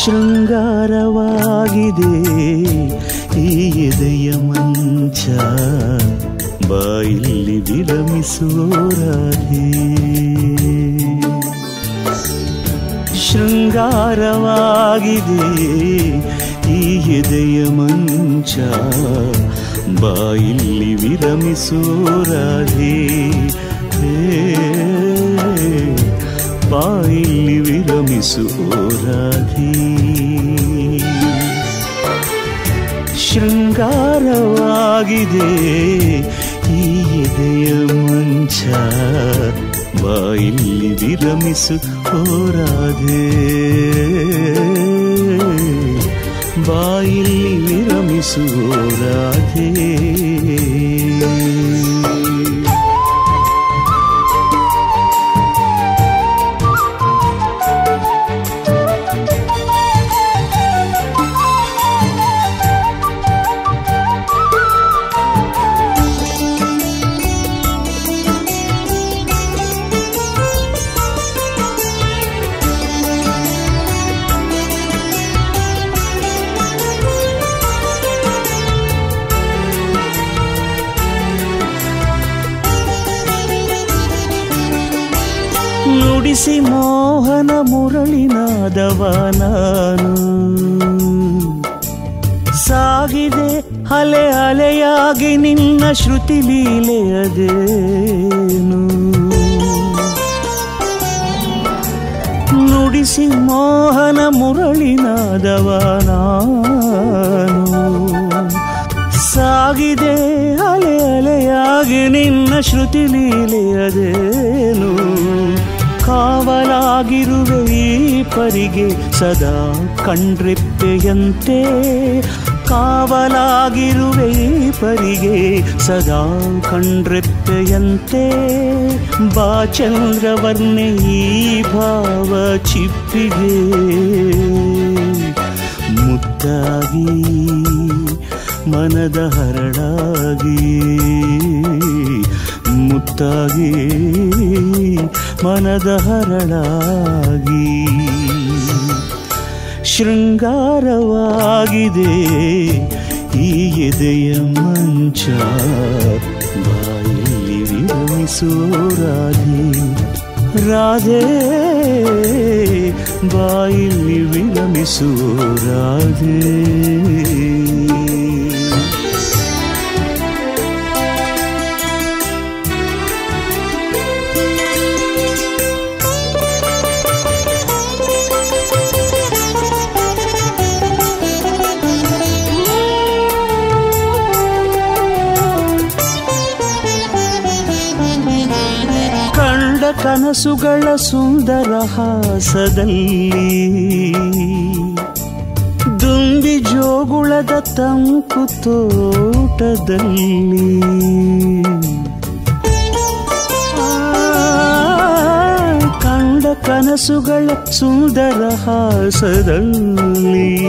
ಶೃಂಗಾರವಾಗಿದೆ ಈ ಎದೆಯ ಮಂಚ ಬಾಯಿಲ್ಲಿ ವಿರಮಿಸೋರಾಧೆ ಶೃಂಗಾರವಾಗಿದೆ ಈ ಎದೆಯ ಮಂಚ ಬಾಯಿಲ್ಲಿ ವಿರಮಿಸೋರಾಧೆ ಹೇ, ಬಾಯಿಲ್ಲಿ ವಿರಮಿಸೋರಾಧೆ ಶೃಂಗಾರವಾಗಿದೆ ಈ ಎದೆಯ ಮಂಚ ಬಾಯಿಲ್ಲಿ ವಿರಮಿಸು ಹೋರಾದೆ ಬಾಯಿಲ್ಲಿ ವಿರಮಿಸು ರಾಧೆ ನುಡಿಸಿ ಮೋಹನ ಮುರಳಿನಾದವ ನಾನು ಸಾಗಿದೆ ಅಲೆ ಅಲೆಯಾಗಿ ನಿನ್ನ ಶ್ರುತಿ ಲೀಲೆಯದೇನು ನುಡಿಸಿ ಮೋಹನ ಮುರಳಿನಾದವ ನಾನು ಸಾಗಿದೆ ಅಲೆ ಅಲೆಯಾಗಿ ನಿನ್ನ ಶ್ರುತಿ ಲೀಲೆಯದೇನು ಕಾವಲಾಗಿರುವೆ ಈ ಪರಿಗೆ ಸದಾ ಕಣ್ರೆಪ್ಪೆಯಂತೆ ಕಾವಲಾಗಿರುವೆ ಈ ಪರಿಗೆ ಸದಾ ಕಣ್ರೆಪ್ಪೆಯಂತೆ ಬಾ ಚಂದ್ರವರ್ಣೆ ಈ ಭಾವ ಚಿಪ್ಪಿಗೆ ಮುದ್ದಾಗಿ ಮನದ ಹರಡಾಗಿ ಮುತ್ತಾಗಿ ಮನದ ಹರಳಾಗಿ ಶೃಂಗಾರವಾಗಿದೆ ಈ ಎದೆಯ ಮಂಚ ಬಾಯಲ್ಲಿ ವಿರಮಿಸೋ ರಾಧೆ ರಾಧೆ ಬಾಯಲ್ಲಿ ವಿರಮಿಸೋ ರಾಧೆ ಕಂಡ ಕನಸುಗಳ ಸುಂದರ ಹಾಸದಲ್ಲಿ ದುಂಬಿ ಜೋಗುಳದ ತಂಕು ತೋಟದಲ್ಲಿ ಆ, ಕಂಡ ಕನಸುಗಳ ಸುಂದರ ಹಾಸದಲ್ಲಿ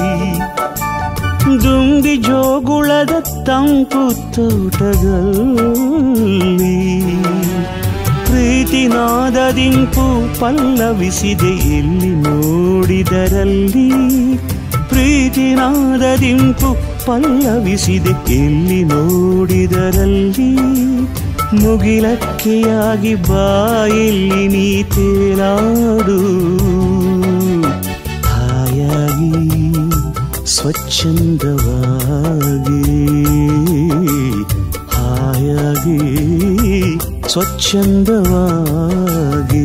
ದುಂಬಿ ಜೋಗುಳದ ತಂಪು ತೋಟದಲ್ಲಿ ಪ್ರೀತಿ ನಾದದಿಂಪು ಪಲ್ಲವಿಸಿದೆ ಎಲ್ಲಿ ನೋಡಿದರಲ್ಲಿ ಪ್ರೀತಿ ನಾದದಿಂಪು ಪಲ್ಲವಿಸಿದೆ ಎಲ್ಲಿ ನೋಡಿದರಲ್ಲಿ ಮುಗಿಲಕ್ಕೆಯಾಗಿ ಬಾಯಲ್ಲಿ ನೀ ತೇಲಾಡು ಹಾಯಾಗಿ ಸ್ವಚ್ಛಂದವಾಗಿ ಹಾಯಾಗಿ ಸ್ವಚ್ಛಂದವಾಗಿ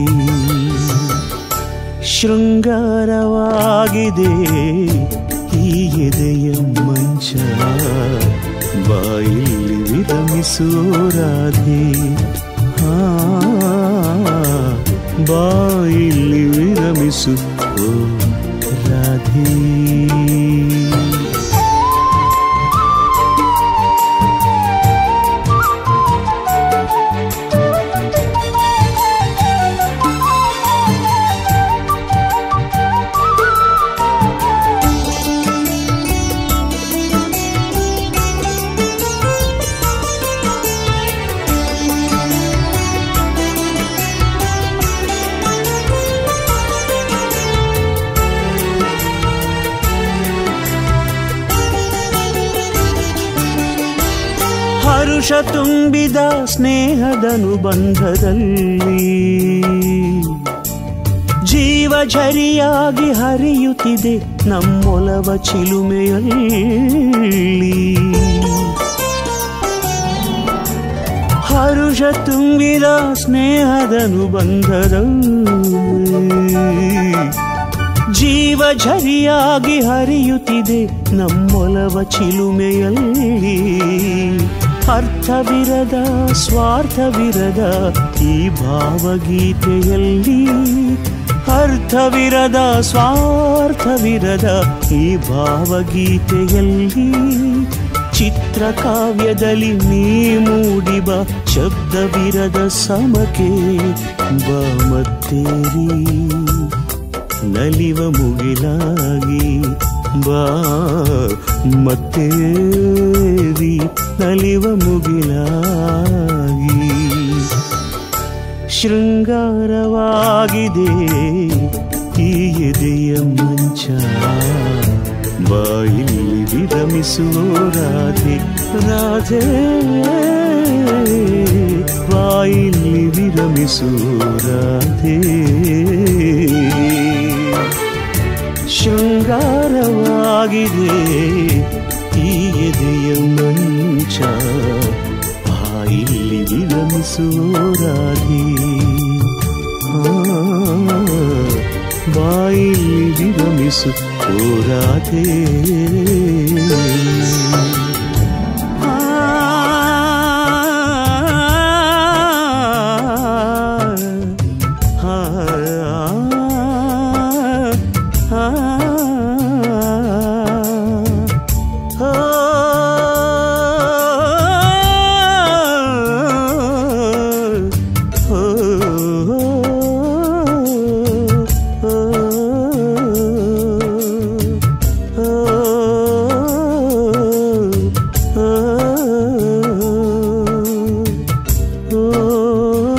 ಶೃಂಗಾರವಾಗಿದೆ ಈ ಎದೆಯ ಮಂಚ ಬಾಯಲ್ಲಿ ವಿರಮಿಸೋ ರಾಧೆ ಆ, ಬಾಯಲ್ಲಿ ವಿರಮಿಸು ಓ ರಾಧೆ ಹರುಷ ತುಂಬಿದ ಸ್ನೇಹದನುಬಂಧದಲ್ಲಿ ಜೀವ ಝರಿಯಾಗಿ ಹರಿಯುತ್ತಿದೆ ನಮ್ಮೊಲವ ಚಿಲುಮೆಯಲ್ಲಿ ಹರುಷ ತುಂಬಿದ ಸ್ನೇಹದನುಬಂಧದಲ್ಲಿ ಜೀವ ಝರಿಯಾಗಿ ಹರಿಯುತ್ತಿದೆ ನಮ್ಮೊಲವ ಚಿಲುಮೆಯಲ್ಲಿ ಅರ್ಥವಿರದ ಸ್ವಾರ್ಥವಿರದ ಈ ಭಾವಗೀತೆಯಲ್ಲಿ ಅರ್ಥವಿರದ ಸ್ವಾರ್ಥವಿರದ ಈ ಭಾವಗೀತೆಯಲ್ಲಿ ಚಿತ್ರಕಾವ್ಯದಲ್ಲಿ ನೀ ಮೂಡಿಬ ಶಬ್ದವಿರದ ಸಮಕೆ ಬ ಮತ್ತೇರಿ ನಲಿವ ಮುಗಿಲಾಗಿ ಬಾ ಮತ್ತೇರಿ ನಲಿವ ಮುಗಿಲಾಗಿ ಶೃಂಗಾರವಾಗಿದೆ ಈ ಎದೆಯ ಮಂಚ ಬಾಯಿಲ್ಲಿ ವಿರಮಿಸುವ ರಾಧೆ ರಾಧೆ ಬಾಯಿಲ್ಲಿ ವಿರಮಿಸುವ ರಾಧೆ ಶೃಂಗಾರವಾಗಿದೆ ಈ ಎದೆಯ ಮಂಚ ಬಾಯಿಲ್ಲಿ ವಿರಮಿಸುವ ರಾಧೆ ಆ, ಬಾಯಿಲ್ಲಿ ವಿರಮಿಸು ಓ ರಾಧೆ ಆ, ಆ, ಆ, ಆ, ಓ